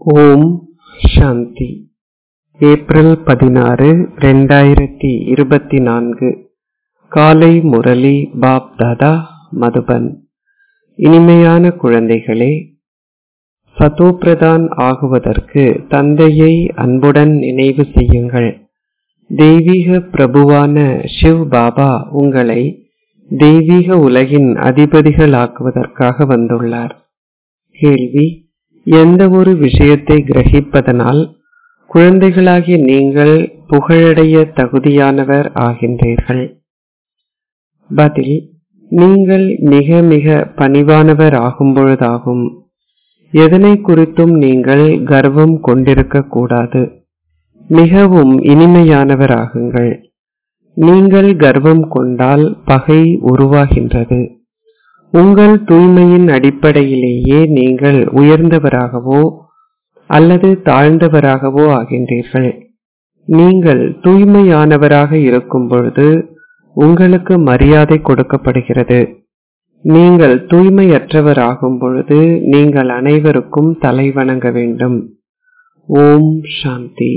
ஓம் சாந்தி April பதினாறு ரெண்டாயிரத்தி இருபத்தி நான்கு காலை முரளி பாப் தாதா மதுபன் இனிமையான குழந்தைகளே சதோபிரதான் ஆகுவதற்கு தந்தையை அன்புடன் நினைவு செய்யுங்கள் தெய்வீக பிரபுவான ஷிவ் பாபா உங்களை தெய்வீக உலகின் அதிபதிகளாக்குவதற்காக வந்துள்ளார் கேள்வி எந்த ஒரு விஷயத்தை கிரகிப்பதனால் குழந்தைகளாகிய நீங்கள் புகழடைய தகுதியானவர் ஆகின்றீர்கள் பதில் நீங்கள் மிக மிக பணிவானவர் ஆகும்பொழுதாகும் எதனை குறித்தும் நீங்கள் கர்வம் கொண்டிருக்க கூடாது மிகவும் இனிமையானவர் ஆகுங்கள் நீங்கள் கர்வம் கொண்டால் பகை உருவாகின்றது உங்கள் தூய்மையின் அடிப்படையிலேயே நீங்கள் உயர்ந்தவராகவோ அல்லது தாழ்ந்தவராகவோ ஆகின்றீர்கள் நீங்கள் தூய்மையானவராக இருக்கும் பொழுது உங்களுக்கு மரியாதை கொடுக்கப்படுகிறது நீங்கள் தூய்மையற்றவராகும் பொழுது நீங்கள் அனைவருக்கும் தலை வணங்க வேண்டும் ஓம் சாந்தி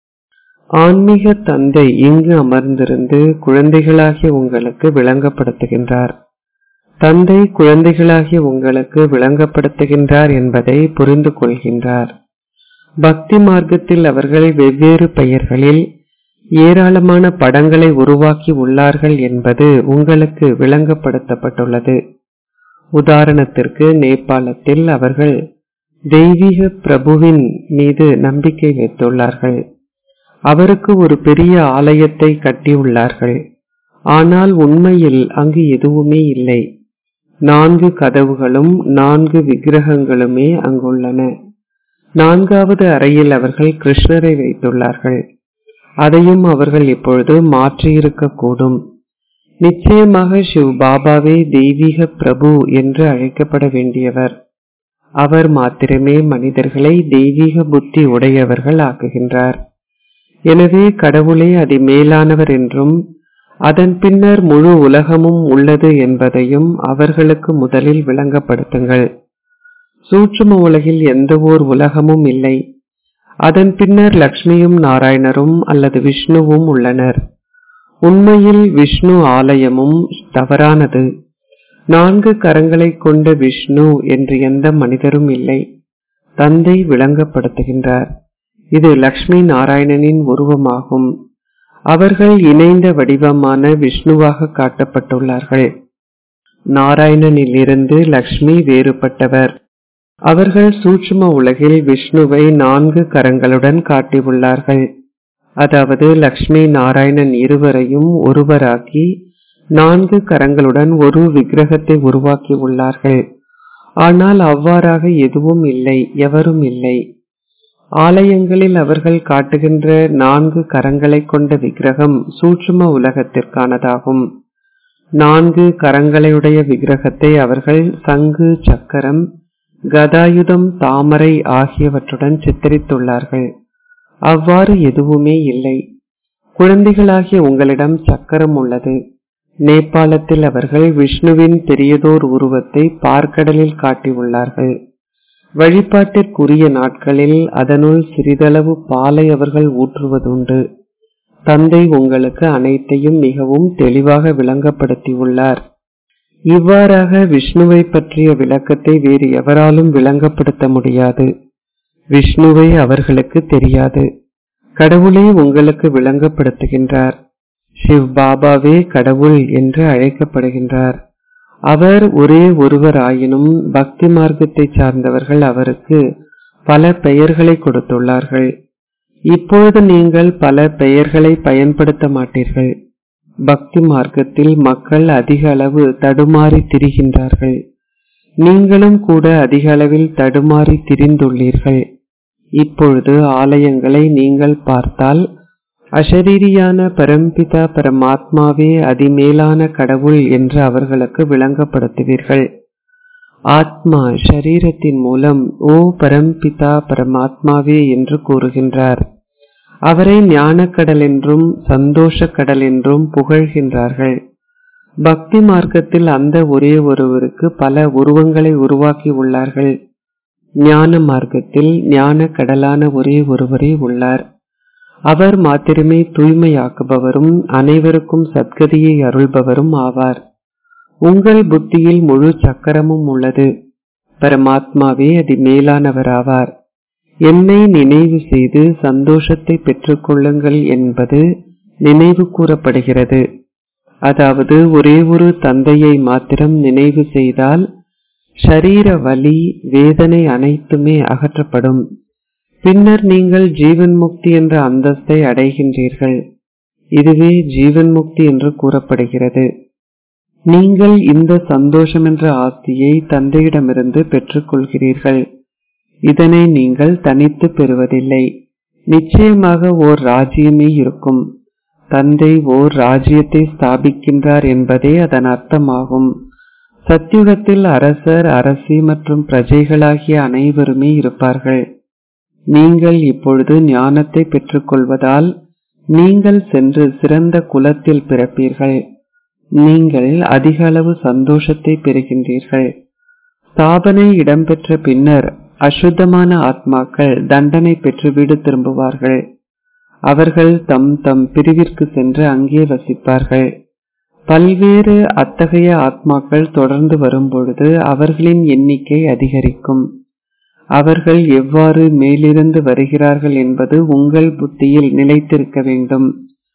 ஆன்மீக தந்தை இங்கு அமர்ந்திருந்து குழந்தைகளாகிய உங்களுக்கு விளங்கப்படுத்துகின்றார் தந்தை குழந்தைகளாகிய உங்களுக்கு விளங்கப்படுத்துகின்றார் என்பதை புரிந்து கொள்கின்றார் பக்தி மார்க்கத்தில் அவர்கள் வெவ்வேறு பெயர்களில் ஏராளமான படங்களை உருவாக்கி உள்ளார்கள் என்பது உங்களுக்கு விளங்கப்படுத்தப்பட்டுள்ளது உதாரணத்திற்கு நேபாளத்தில் அவர்கள் தெய்வீக பிரபுவின் மீது நம்பிக்கை வைத்துள்ளார்கள் அவருக்கு ஒரு பெரிய ஆலயத்தை கட்டியுள்ளார்கள் ஆனால் உண்மையில் அங்கு எதுவுமே இல்லை நான்கு கதவுகளும் நான்கு விக்கிரகங்களுமே அங்குள்ளன நான்காவது அறையில் அவர்கள் கிருஷ்ணரை வைத்துள்ளார்கள் அதையும் அவர்கள் இப்பொழுது மாற்றியிருக்க கூடும் நிச்சயமாக சிவ் பாபாவே தெய்வீக பிரபு என்று அழைக்கப்பட வேண்டியவர் அவர் மாத்திரமே மனிதர்களை தெய்வீக புத்தி உடையவர்கள் ஆக்குகின்றார் எனவே கடவுளே அதி மேலானவர் என்றும் அதன் பின்னர் முழு உலகமும் உள்ளது என்பதையும் அவர்களுக்கு முதலில் விளங்கப்படுத்துங்கள் சூட்சும உலகில் எந்த ஓர் உலகமும் இல்லை அதன் பின்னர் லக்ஷ்மியும் நாராயணரும் அல்லது விஷ்ணுவும் உள்ளனர் உண்மையில் விஷ்ணு ஆலயமும் தவறானது நான்கு கரங்களை கொண்ட விஷ்ணு என்று எந்த மனிதரும் இல்லை தந்தை விளங்கப்படுத்துகின்றார் இது லக்ஷ்மி நாராயணனின் உருவமாகும் அவர்கள் இணைந்த வடிவமான விஷ்ணுவாக காட்டப்பட்டுள்ளார்கள் நாராயணனில் இருந்து லக்ஷ்மி வேறுபட்டவர் அவர்கள் சூட்சும உலகில் விஷ்ணுவை நான்கு கரங்களுடன் காட்டியுள்ளார்கள் அதாவது லக்ஷ்மி நாராயணன் இருவரையும் ஒருவராக்கி நான்கு கரங்களுடன் ஒரு விக்கிரகத்தை உருவாக்கி உள்ளார்கள் ஆனால் அவ்வாறாக எதுவும் இல்லை எவரும் இல்லை ஆலயங்களில் அவர்கள் காட்டுகின்ற நான்கு கரங்களை கொண்ட விக்கிரகம் சூட்சும உலகத்திற்கானதாகும் நான்கு கரங்களையுடைய விக்கிரகத்தை அவர்கள் சங்கு சக்கரம் கதாயுதம் தாமரை ஆகியவற்றுடன் சித்தரித்துள்ளார்கள் அவ்வாறு எதுவுமே இல்லை குழந்தைகளாகிய உங்களிடம் சக்கரம் உள்ளது நேபாளத்தில் அவர்கள் விஷ்ணுவின் பெரியதோர் உருவத்தை பார்க்கடலில் காட்டியுள்ளார்கள் வழிபாட்டிற்குரிய நாட்களில் அதனுள் சிறிதளவு பாலை அவர்கள் ஊற்றுவதுண்டு தந்தை உங்களுக்கு அனைத்தையும் மிகவும் தெளிவாக விளங்கப்படுத்தியுள்ளார் இவ்வாறாக விஷ்ணுவை பற்றிய விளக்கத்தை வேறு எவராலும் விளங்கப்படுத்த முடியாது விஷ்ணுவை அவர்களுக்கு தெரியாது கடவுளே உங்களுக்கு விளங்கப்படுத்துகின்றார் சிவ் பாபாவே கடவுள் என்று அழைக்கப்படுகின்றார் அவர் ஒரே ஒருவர் ஆயினும் பக்தி மார்க்கத்தை சார்ந்தவர்கள் அவருக்கு பல பெயர்களை கொடுத்துள்ளார்கள் இப்பொழுது நீங்கள் பல பெயர்களை பயன்படுத்த மாட்டீர்கள் பக்தி மார்க்கத்தில் மக்கள் அதிக அளவு தடுமாறி திரிகின்றார்கள் நீங்களும் கூட அதிக அளவில் தடுமாறி திரிந்துள்ளீர்கள் இப்பொழுது ஆலயங்களை நீங்கள் பார்த்தால் அஷரீரியான பரம்பிதா பரமாத்மாவே அதிமேலான கடவுள் என்று அவர்களுக்கு விளங்கப்படுத்துவீர்கள் ஆத்மா ஷரீரத்தின் மூலம் ஓ பரம்பிதா பரமாத்மாவே என்று கூறுகின்றார் அவரை ஞானக்கடல் என்றும் சந்தோஷ கடல் என்றும் புகழ்கின்றார்கள் பக்தி மார்க்கத்தில் அந்த ஒரே ஒருவருக்கு பல உருவங்களை உருவாக்கி உள்ளார்கள் ஞான மார்க்கத்தில் ஞான கடலான ஒரே ஒருவரே உள்ளார் அவர் மாத்திரமே தூய்மையாக்குபவரும் அனைவருக்கும் சத்கதியை அருள்பவரும் ஆவார் உங்கள் புத்தியில் முழு சக்கரமும் உள்ளது பரமாத்மாவே அதி மேலானவராவார் என்னை நினைவு செய்து சந்தோஷத்தை பெற்றுக்கொள்ளுங்கள் என்பது நினைவு கூறப்படுகிறது அதாவது ஒரே ஒரு தந்தையை மாத்திரம் நினைவு செய்தால் ஷரீர வலி வேதனை அனைத்துமே அகற்றப்படும் பின்னர் நீங்கள் ஜீவன் முக்தி என்ற அந்தஸ்தை அடைகின்றீர்கள் இதுவே ஜீவன் முக்தி என்று கூறப்படுகிறது நீங்கள் இந்த சந்தோஷம் என்ற ஆஸ்தியை தந்தையிடமிருந்து பெற்றுக்கொள்கிறீர்கள் இதனை நீங்கள் தனித்து பெறுவதில்லை நிச்சயமாக ஓர் ராஜ்யமே இருக்கும் தந்தை ஓர் ராஜ்யத்தை ஸ்தாபிக்கின்றார் என்பதே அதன் அர்த்தமாகும் சத்தியுகத்தில் அரசர் அரசி மற்றும் பிரஜைகளாகிய அனைவருமே இருப்பார்கள் நீங்கள் இப்பொழுது ஞானத்தை பெற்றுக்கொள்வதால் நீங்கள் சென்று சிறந்த குலத்தில் பிறப்பீர்கள் நீங்கள் அதிக அளவு சந்தோஷத்தை பெறுகின்றீர்கள் ஸ்தாபனை இடம்பெற்ற பின்னர் அசுத்தமான ஆத்மாக்கள் தண்டனை பெற்று வீடு திரும்புவார்கள் அவர்கள் தம் தம் பிரிவிற்கு சென்று அங்கே வசிப்பார்கள் பல்வேறு அத்தகைய ஆத்மாக்கள் தொடர்ந்து வரும்பொழுது அவர்களின் எண்ணிக்கை அதிகரிக்கும் அவர்கள் எவ்வாறு மேலிருந்து வருகிறார்கள் என்பது உங்கள் புத்தியில் நிலைத்திருக்க வேண்டும்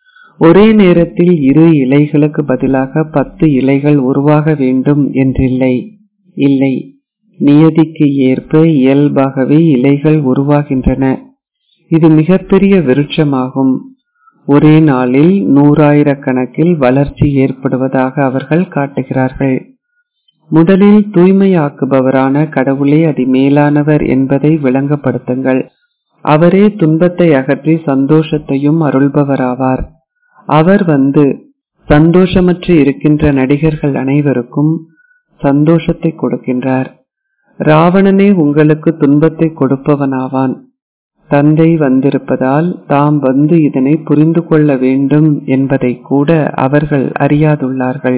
ஒரே நேரத்தில் இரு இலைகளுக்கு பதிலாக பத்து இலைகள் உருவாக வேண்டும் என்றில்லை இல்லை நியதிக்கு ஏற்ப இயல்பாகவே இலைகள் உருவாகின்றன இது மிகப்பெரிய விருட்சமாகும் ஒரே நாளில் நூறாயிரக்கணக்கில் வளர்ச்சி ஏற்படுவதாக அவர்கள் காட்டுகிறார்கள் முதலில் தூய்மையாக்குபவரான கடவுளே அதி மேலானவர் என்பதை விளங்கப்படுத்துங்கள் அவரே துன்பத்தை அகற்றி சந்தோஷத்தையும் அருள்பவராவார் அவர் வந்து சந்தோஷமற்று இருக்கின்ற நடிகர்கள் அனைவருக்கும் சந்தோஷத்தை கொடுக்கின்றார் ராவணனே உங்களுக்கு துன்பத்தை கொடுப்பவனாவான் தந்தை வந்திருப்பதால் தாம் வந்து இதனை புரிந்து கொள்ள வேண்டும் என்பதை கூட அவர்கள் அறியாதுள்ளார்கள்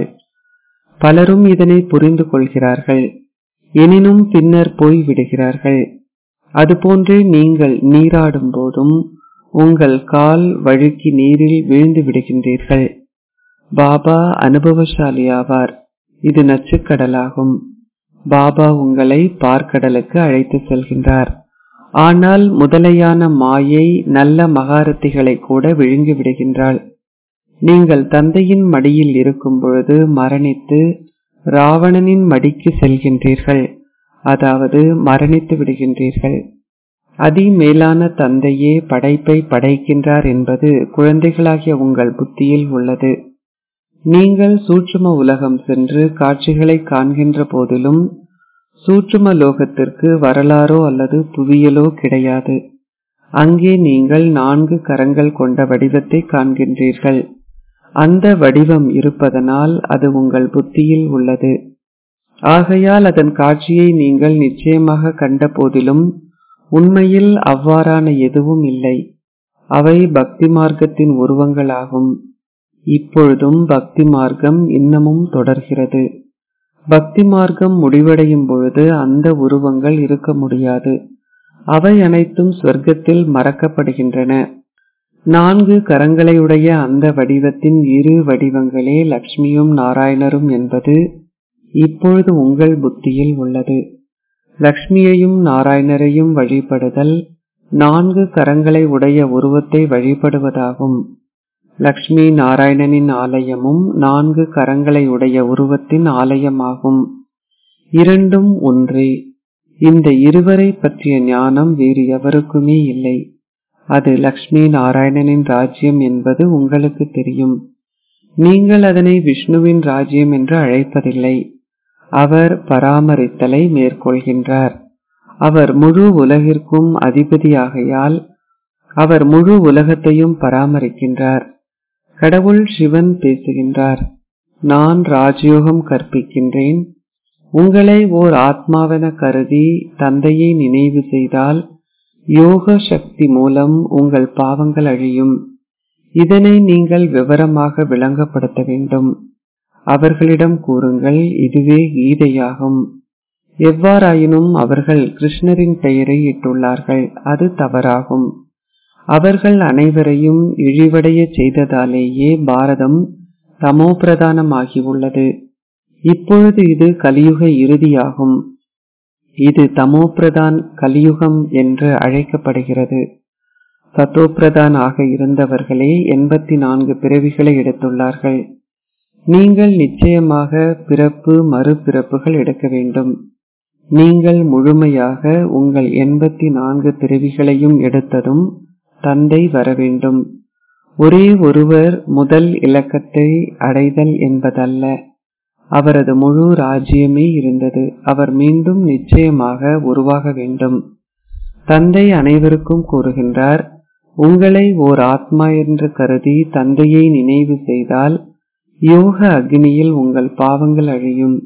பலரும் இதனை புரிந்து கொள்கிறார்கள் எனினும் பின்னர் போய் விடுகிறார்கள் அதுபோன்றே நீங்கள் நீராடும் போதும் உங்கள் கால் வழுக்கி நீரில் வீழ்ந்து விடுகின்றீர்கள் பாபா அனுபவசாலியாவார் இது நச்சுக்கடலாகும் பாபா உங்களை பார்க்கடலுக்கு அழைத்து செல்கின்றார் ஆனால் முதலையான மாயை நல்ல மகாரத்திகளை கூட விழுங்கி விடுகின்றாள் நீங்கள் தந்தையின் மடியில் இருக்கும் பொழுது மரணித்து ராவணனின் மடிக்கு செல்கின்றீர்கள் அதாவது மரணித்து விடுகின்றீர்கள் அதி மேலான தந்தையே படைப்பை படைக்கின்றார் என்பது குழந்தைகளாகிய உங்கள் புத்தியில் உள்ளது நீங்கள் சூட்சும உலகம் சென்று காட்சிகளை காண்கின்ற போதிலும் சூட்சும லோகத்திற்கு வரலாறோ அல்லது புவியலோ கிடையாது அங்கே நீங்கள் நான்கு கரங்கள் கொண்ட வடிவத்தை காண்கின்றீர்கள் அந்த வடிவம் இருப்பதனால் அது உங்கள் புத்தியில் உள்ளது ஆகையால் அதன் காட்சியை நீங்கள் நிச்சயமாக கண்ட போதிலும் உண்மையில் அவ்வாறான எதுவும் இல்லை அவை பக்தி மார்க்கத்தின் உருவங்களாகும் இப்பொழுதும் பக்தி மார்க்கம் இன்னமும் தொடர்கிறது பக்தி மார்க்கம் முடிவடையும் பொழுது அந்த உருவங்கள் இருக்க முடியாது அவை அனைத்தும் சொர்க்கத்தில் மறக்கப்படுகின்றன நான்கு கரங்களையுடைய அந்த வடிவத்தின் இரு வடிவங்களே லக்ஷ்மியும் நாராயணரும் என்பது இப்பொழுது உங்கள் புத்தியில் உள்ளது லக்ஷ்மியையும் நாராயணரையும் வழிபடுதல் நான்கு கரங்களை உடைய உருவத்தை வழிபடுவதாகும் லக்ஷ்மி நாராயணனின் ஆலயமும் நான்கு கரங்களை உடைய உருவத்தின் ஆலயமாகும் இரண்டும் ஒன்றே இந்த இருவரை பற்றிய ஞானம் வேறு எவருக்குமே இல்லை அது லக்ஷ்மி நாராயணனின் ராஜ்யம் என்பது உங்களுக்கு தெரியும் நீங்கள் அதனை விஷ்ணுவின் ராஜ்யம் என்று அழைப்பதில்லை அவர் பராமரித்தலை மேற்கொள்கின்றார் அவர் முழு உலகிற்கும் அதிபதியாகையால் அவர் முழு உலகத்தையும் பராமரிக்கின்றார் கடவுள் சிவன் பேசுகின்றார் நான் ராஜயோகம் கற்பிக்கின்றேன் உங்களை ஓர் ஆத்மாவென கருதி தந்தையை நினைவு செய்தால் யோக சக்தி மூலம் உங்கள் பாவங்கள் அழியும் இதனை நீங்கள் விவரமாக விளங்கப்படுத்த வேண்டும் அவர்களிடம் கூறுங்கள் இதுவே கீதையாகும் எவ்வாறாயினும் அவர்கள் கிருஷ்ணரின் பெயரை இட்டுள்ளார்கள் அது தவறாகும் அவர்கள் அனைவரையும் இழிவடைய செய்ததாலேயே பாரதம் தமோபிரதானமாகியுள்ளது இப்பொழுது இது கலியுக இறுதியாகும் இது தமோபிரதான் கலியுகம் என்று அழைக்கப்படுகிறது சத்தோபிரதான் ஆக இருந்தவர்களே எண்பத்தி நான்கு பிறவிகளை எடுத்துள்ளார்கள் நீங்கள் நிச்சயமாக பிறப்பு மறுபிறப்புகள் எடுக்க வேண்டும் நீங்கள் முழுமையாக உங்கள் எண்பத்தி நான்கு பிறவிகளையும் எடுத்ததும் தந்தை வர வேண்டும் ஒரே ஒருவர் முதல் இலக்கத்தை அடைதல் என்பதல்ல அவரது முழு ராஜ்யமே இருந்தது அவர் மீண்டும் நிச்சயமாக உருவாக வேண்டும் தந்தை அனைவருக்கும் கூறுகின்றார் உங்களை ஓர் ஆத்மா என்று கருதி தந்தையை நினைவு செய்தால் யோக அக்னியில் உங்கள் பாவங்கள் அழியும்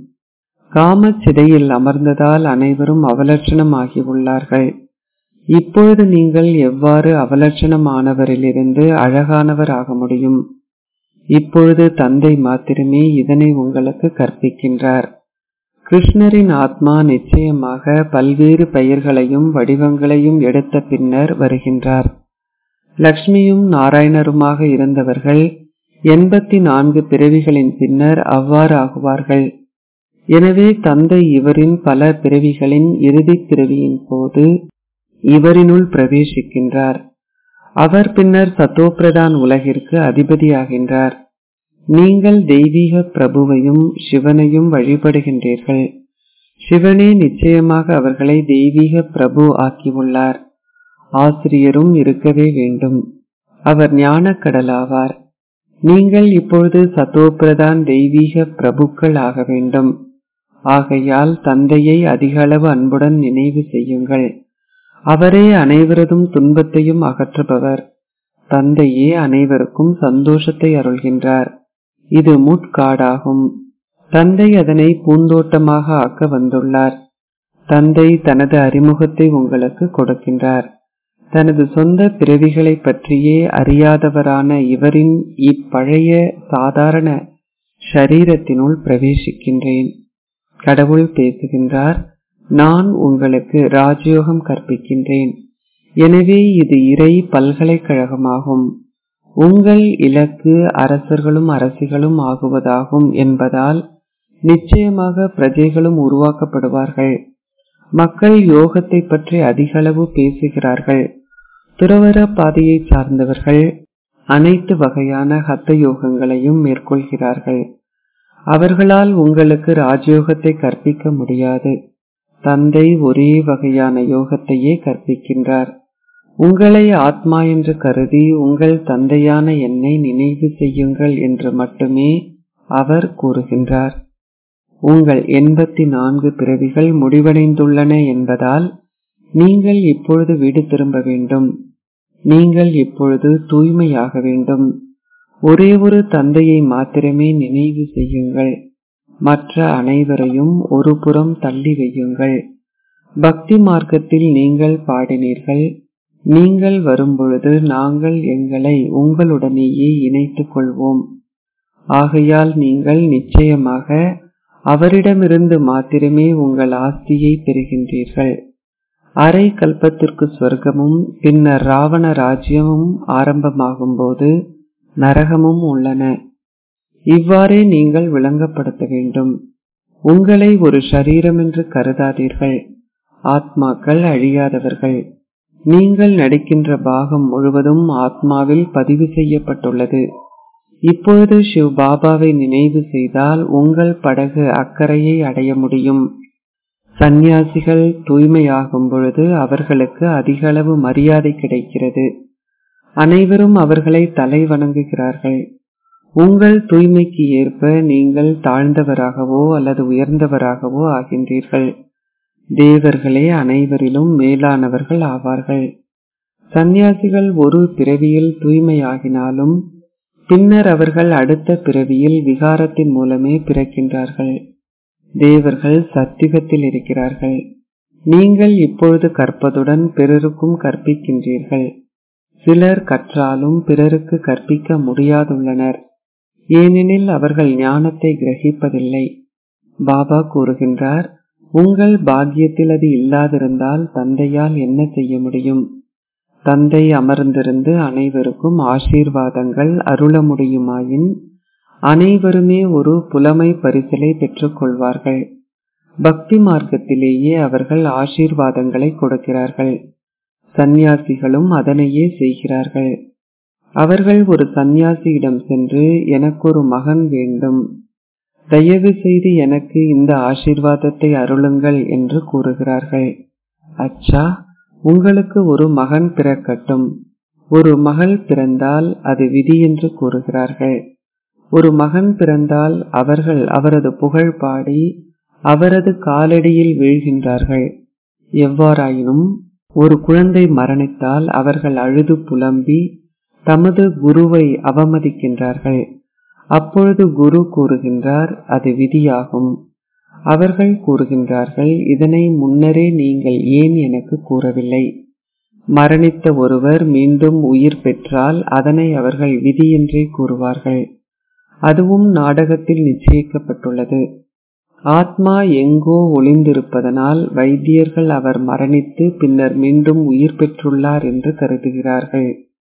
காமச் சிதையில் அமர்ந்ததால் அனைவரும் அவலட்சணம் ஆகியுள்ளார்கள் இப்பொழுது நீங்கள் எவ்வாறு அவலட்சணமானவரிலிருந்து அழகானவர் ஆக முடியும் இப்பொழுது தந்தை மாத்திரமே இதனை உங்களுக்கு கற்பிக்கின்றார் கிருஷ்ணரின் ஆத்மா நிச்சயமாக பல்வேறு பெயர்களையும் வடிவங்களையும் எடுத்த பின்னர் வருகின்றார் லக்ஷ்மியும் நாராயணருமாக இருந்தவர்கள் எண்பத்தி நான்கு பிறவிகளின் பின்னர் அவ்வாறு ஆகுவார்கள் எனவே தந்தை இவரின் பல பிறவிகளின் இறுதிப் பிறவியின் போது இவரினுள் பிரவேசிக்கின்றார் அவர் பின்னர் சத்தோபிரதான் உலகிற்கு அதிபதியாகின்றார் நீங்கள் தெய்வீக பிரபுவையும் சிவனையும் வழிபடுகின்றீர்கள் சிவனே நிச்சயமாக அவர்களை தெய்வீக பிரபு ஆக்கியுள்ளார் ஆசிரியரும் இருக்கவே வேண்டும் அவர் ஞானக்கடலாவார் நீங்கள் இப்பொழுது சத்தோபிரதான் தெய்வீக பிரபுக்கள் ஆக வேண்டும் ஆகையால் தந்தையை அதிக அளவு அன்புடன் நினைவு செய்யுங்கள் அவரே அனைவரதும் துன்பத்தையும் அகற்றுபவர் தந்தையே அனைவருக்கும் சந்தோஷத்தை அருள்கின்றார் இது முட்காடாகும் தந்தை அதனை பூந்தோட்டமாக ஆக்க வந்துள்ளார் தந்தை தனது அறிமுகத்தை உங்களுக்கு கொடுக்கின்றார் தனது சொந்த பிறவிகளை பற்றியே அறியாதவரான இவரின் இப்பழைய சாதாரண ஷரீரத்தினுள் பிரவேசிக்கின்றேன் கடவுள் பேசுகின்றார் நான் உங்களுக்கு ராஜயோகம் கற்பிக்கின்றேன் எனவே இது இறை பல்கலைக்கழகமாகும் உங்கள் இலக்கு அரசர்களும் அரசிகளும் ஆகுவதாகும் என்பதால் நிச்சயமாக பிரஜைகளும் உருவாக்கப்படுவார்கள் மக்கள் யோகத்தை பற்றி அதிகளவு பேசுகிறார்கள் துறவர பாதையை சார்ந்தவர்கள் அனைத்து வகையான ஹத்த யோகங்களையும் மேற்கொள்கிறார்கள் அவர்களால் உங்களுக்கு ராஜயோகத்தை கற்பிக்க முடியாது தந்தை ஒரே வகையான யோகத்தையே கற்பிக்கின்றார் உங்களை ஆத்மா என்று கருதி உங்கள் தந்தையான என்னை நினைவு செய்யுங்கள் என்று மட்டுமே அவர் கூறுகின்றார் உங்கள் எண்பத்தி நான்கு பிறவிகள் முடிவடைந்துள்ளன என்பதால் நீங்கள் இப்பொழுது வீடு திரும்ப வேண்டும் நீங்கள் இப்பொழுது தூய்மையாக வேண்டும் ஒரே ஒரு தந்தையை மாத்திரமே நினைவு செய்யுங்கள் மற்ற அனைவரையும் ஒரு புறம் தள்ளி வையுங்கள் பக்தி மார்க்கத்தில் நீங்கள் பாடினீர்கள் நீங்கள் வரும்பொழுது நாங்கள் எங்களை உங்களுடனேயே இணைத்துக் கொள்வோம் ஆகையால் நீங்கள் நிச்சயமாக அவரிடமிருந்து மாத்திரமே உங்கள் ஆஸ்தியை பெறுகின்றீர்கள் அரை கல்பத்திற்கு சொர்க்கமும் பின்னர் ராவண ராஜ்யமும் ஆரம்பமாகும் போது நரகமும் உள்ளன இவ்வாறே நீங்கள் விளங்கப்படுத்த வேண்டும் உங்களை ஒரு ஷரீரம் என்று கருதாதீர்கள் ஆத்மாக்கள் அழியாதவர்கள் நீங்கள் நடிக்கின்ற பாகம் முழுவதும் ஆத்மாவில் பதிவு செய்யப்பட்டுள்ளது இப்பொழுது சிவ் பாபாவை நினைவு செய்தால் உங்கள் படகு அக்கறையை அடைய முடியும் சந்நியாசிகள் தூய்மையாகும் பொழுது அவர்களுக்கு அதிக அளவு மரியாதை கிடைக்கிறது அனைவரும் அவர்களை தலை வணங்குகிறார்கள் உங்கள் தூய்மைக்கு ஏற்ப நீங்கள் தாழ்ந்தவராகவோ அல்லது உயர்ந்தவராகவோ ஆகின்றீர்கள் தேவர்களே அனைவரிலும் மேலானவர்கள் ஆவார்கள் சந்நியாசிகள் ஒரு பிறவியில் தூய்மையாகினாலும் பின்னர் அவர்கள் அடுத்த பிறவியில் விகாரத்தின் மூலமே பிறக்கின்றார்கள் தேவர்கள் சத்திகத்தில் இருக்கிறார்கள் நீங்கள் இப்பொழுது கற்பதுடன் பிறருக்கும் கற்பிக்கின்றீர்கள் சிலர் கற்றாலும் பிறருக்கு கற்பிக்க முடியாதுள்ளனர் ஏனெனில் அவர்கள் ஞானத்தை கிரகிப்பதில்லை பாபா கூறுகின்றார் உங்கள் பாக்கியத்தில் அது இல்லாதிருந்தால் தந்தையால் என்ன செய்ய முடியும் தந்தை அமர்ந்திருந்து அனைவருக்கும் ஆசீர்வாதங்கள் அருள முடியுமாயின் அனைவருமே ஒரு புலமை பரிசலை பெற்றுக் கொள்வார்கள் பக்தி மார்க்கத்திலேயே அவர்கள் ஆசீர்வாதங்களை கொடுக்கிறார்கள் சந்நியாசிகளும் அதனையே செய்கிறார்கள் அவர்கள் ஒரு சந்நியாசியிடம் சென்று எனக்கு ஒரு மகன் வேண்டும் தயவு செய்து எனக்கு இந்த ஆசீர்வாதத்தை அருளுங்கள் என்று கூறுகிறார்கள் அச்சா உங்களுக்கு ஒரு மகன் பிறக்கட்டும் ஒரு மகள் பிறந்தால் அது விதி என்று கூறுகிறார்கள் ஒரு மகன் பிறந்தால் அவர்கள் அவரது புகழ் பாடி அவரது காலடியில் வீழ்கின்றார்கள் எவ்வாறாயினும் ஒரு குழந்தை மரணித்தால் அவர்கள் அழுது புலம்பி தமது குருவை அவமதிக்கின்றார்கள் அப்பொழுது குரு கூறுகின்றார் அது விதியாகும் அவர்கள் கூறுகின்றார்கள் இதனை முன்னரே நீங்கள் ஏன் எனக்கு கூறவில்லை மரணித்த ஒருவர் மீண்டும் உயிர் பெற்றால் அதனை அவர்கள் விதி என்றே கூறுவார்கள் அதுவும் நாடகத்தில் நிச்சயிக்கப்பட்டுள்ளது ஆத்மா எங்கோ ஒளிந்திருப்பதனால் வைத்தியர்கள் அவர் மரணித்து பின்னர் மீண்டும் உயிர் பெற்றுள்ளார் என்று கருதுகிறார்கள்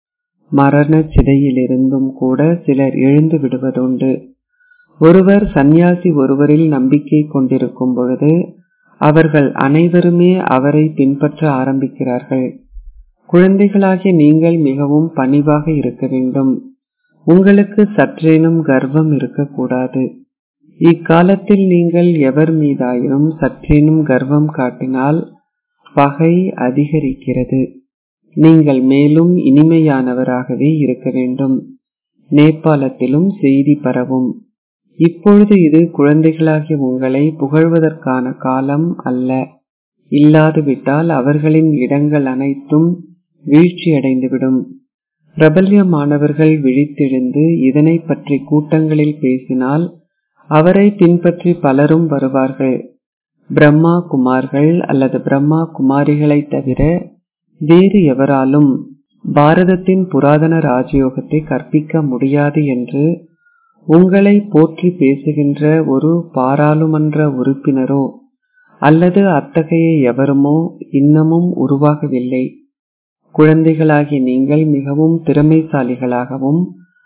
மரண சிதையிலிருந்தும் கூட சிலர் எழுந்து விடுவதுண்டு ஒருவர் சந்நியாசி ஒருவரில் நம்பிக்கை கொண்டிருக்கும் பொழுது அவர்கள் அனைவருமே அவரை பின்பற்ற ஆரம்பிக்கிறார்கள் குழந்தைகளாகிய நீங்கள் மிகவும் பணிவாக இருக்க வேண்டும் உங்களுக்கு சற்றேனும் கர்வம் இருக்கக்கூடாது இக்காலத்தில் நீங்கள் எவர் மீதாயினும் சற்றேனும் கர்வம் காட்டினால் பகை அதிகரிக்கிறது நீங்கள் மேலும் இனிமையானவராகவே இருக்க வேண்டும் நேபாளத்திலும் செய்தி பரவும் இப்பொழுது இது குழந்தைகளாகிய உங்களை புகழ்வதற்கான காலம் அல்ல இல்லாதுவிட்டால் அவர்களின் இடங்கள் அனைத்தும் வீழ்ச்சியடைந்துவிடும் பிரபல்யமானவர்கள் விழித்தெழுந்து இதனை பற்றி கூட்டங்களில் பேசினால் அவரை பின்பற்றி பலரும் வருவார்கள் பிரம்மா குமார்கள் அல்லது பிரம்மா குமாரிகளை தவிர வேறு எவராலும் பாரதத்தின் புராதன ராஜயோகத்தை கற்பிக்க முடியாது என்று உங்களை போற்றி பேசுகின்ற ஒரு பாராளுமன்ற உறுப்பினரோ அல்லது அத்தகைய எவருமோ இன்னமும் உருவாகவில்லை குழந்தைகளாகிய நீங்கள் மிகவும் திறமைசாலிகளாகவும்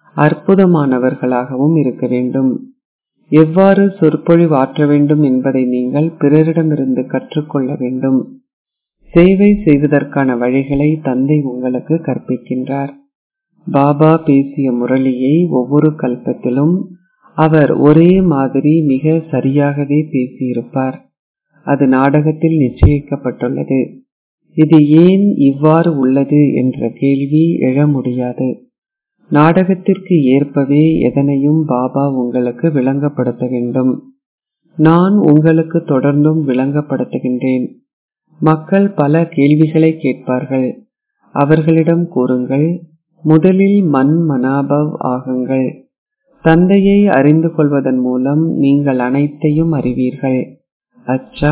அற்புதமானவர்களாகவும் இருக்க வேண்டும் எவ்வாறு சொற்பொழிவு ஆற்ற வேண்டும் என்பதை நீங்கள் பிறரிடமிருந்து கற்றுக்கொள்ள வேண்டும் சேவை செய்வதற்கான வழிகளை தந்தை உங்களுக்கு கற்பிக்கின்றார் பாபா பேசிய முரளியை ஒவ்வொரு கல்பத்திலும் அவர் ஒரே மாதிரி மிக சரியாகவே பேசியிருப்பார் அது நாடகத்தில் நிச்சயிக்கப்பட்டுள்ளது இது ஏன் இவ்வாறு உள்ளது என்ற கேள்வி எழ முடியாது நாடகத்திற்கு ஏற்பவே எதனையும் பாபா உங்களுக்கு விளங்கப்படுத்த வேண்டும் நான் உங்களுக்கு தொடர்ந்தும் விளங்கப்படுத்துகின்றேன் மக்கள் பல கேள்விகளை கேட்பார்கள் அவர்களிடம் கூறுங்கள் முதலில் மண் மனாபவ் ஆகுங்கள் தந்தையை அறிந்து கொள்வதன் மூலம் நீங்கள் அனைத்தையும் அறிவீர்கள் அச்சா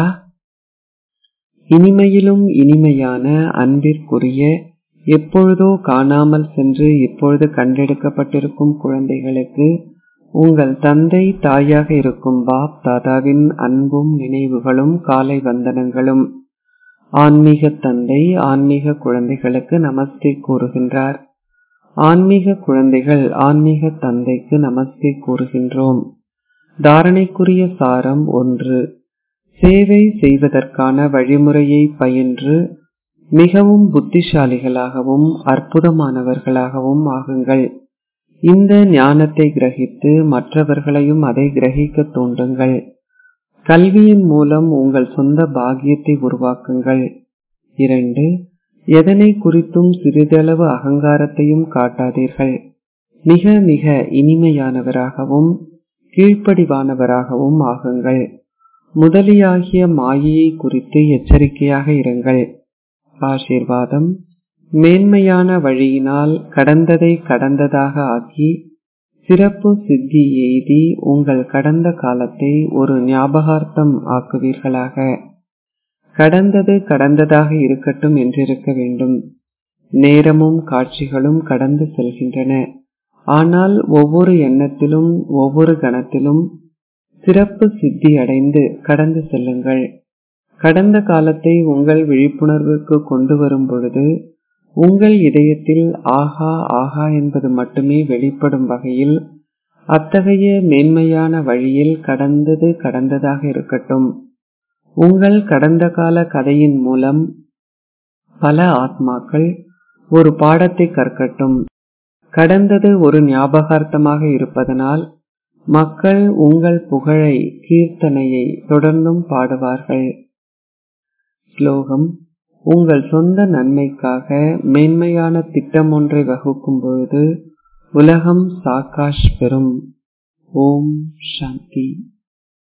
இனிமையிலும் இனிமையான அன்பிற்குரிய எப்பொழுதோ காணாமல் சென்று இப்பொழுது கண்டெடுக்கப்பட்டிருக்கும் குழந்தைகளுக்கு உங்கள் தந்தை தாயாக இருக்கும் பாப் தாதாவின் அன்பும் நினைவுகளும் காலை வந்தனங்களும் ஆன்மீக தந்தை ஆன்மீக குழந்தைகளுக்கு நமஸ்தே கூறுகின்றார் ஆன்மீக குழந்தைகள் ஆன்மீக தந்தைக்கு நமஸ்தே கூறுகின்றோம் தாரணைக்குரிய சாரம் ஒன்று சேவை செய்வதற்கான வழிமுறையை பயின்று மிகவும் புத்திசாலிகளாகவும் அற்புதமானவர்களாகவும் ஆகுங்கள் இந்த ஞானத்தை கிரகித்து மற்றவர்களையும் அதை கிரகிக்க தூண்டுங்கள் கல்வியின் மூலம் உங்கள் சொந்த பாக்கியத்தை உருவாக்குங்கள் இரண்டு எதனை குறித்தும் சிறிதளவு அகங்காரத்தையும் காட்டாதீர்கள் மிக மிக இனிமையானவராகவும் கீழ்ப்படிவானவராகவும் ஆகுங்கள் முதலியாகிய மாயையை குறித்து எச்சரிக்கையாக இருங்கள் ஆசீர்வாதம் மேன்மையான வழியினால் கடந்ததை கடந்ததாக ஆக்கி சிறப்பு சித்தி எய்தி உங்கள் கடந்த காலத்தை ஒரு ஞாபகார்த்தம் ஆக்குவீர்களாக கடந்தது கடந்ததாக இருக்கட்டும் என்றிருக்க வேண்டும் நேரமும் காட்சிகளும் கடந்து செல்கின்றன ஆனால் ஒவ்வொரு எண்ணத்திலும் ஒவ்வொரு கணத்திலும் சிறப்பு சித்தி அடைந்து கடந்து செல்லுங்கள் கடந்த காலத்தை உங்கள் விழிப்புணர்வுக்கு கொண்டு வரும் பொழுது உங்கள் இதயத்தில் ஆஹா ஆஹா என்பது மட்டுமே வெளிப்படும் வகையில் அத்தகைய மேன்மையான வழியில் கடந்தது கடந்ததாக இருக்கட்டும் உங்கள் கடந்த கால கதையின் மூலம் பல ஆத்மாக்கள் ஒரு பாடத்தை கற்கட்டும் கடந்தது ஒரு ஞாபகார்த்தமாக இருப்பதனால் மக்கள் உங்கள் புகழை கீர்த்தனையை தொடர்ந்தும் பாடுவார்கள் ஸ்லோகம் உங்கள் சொந்த நன்மைக்காக மேன்மையான திட்டம் ஒன்றை வகுக்கும் பொழுது உலகம் சாக்காஷ் பெறும் ஓம் சாந்தி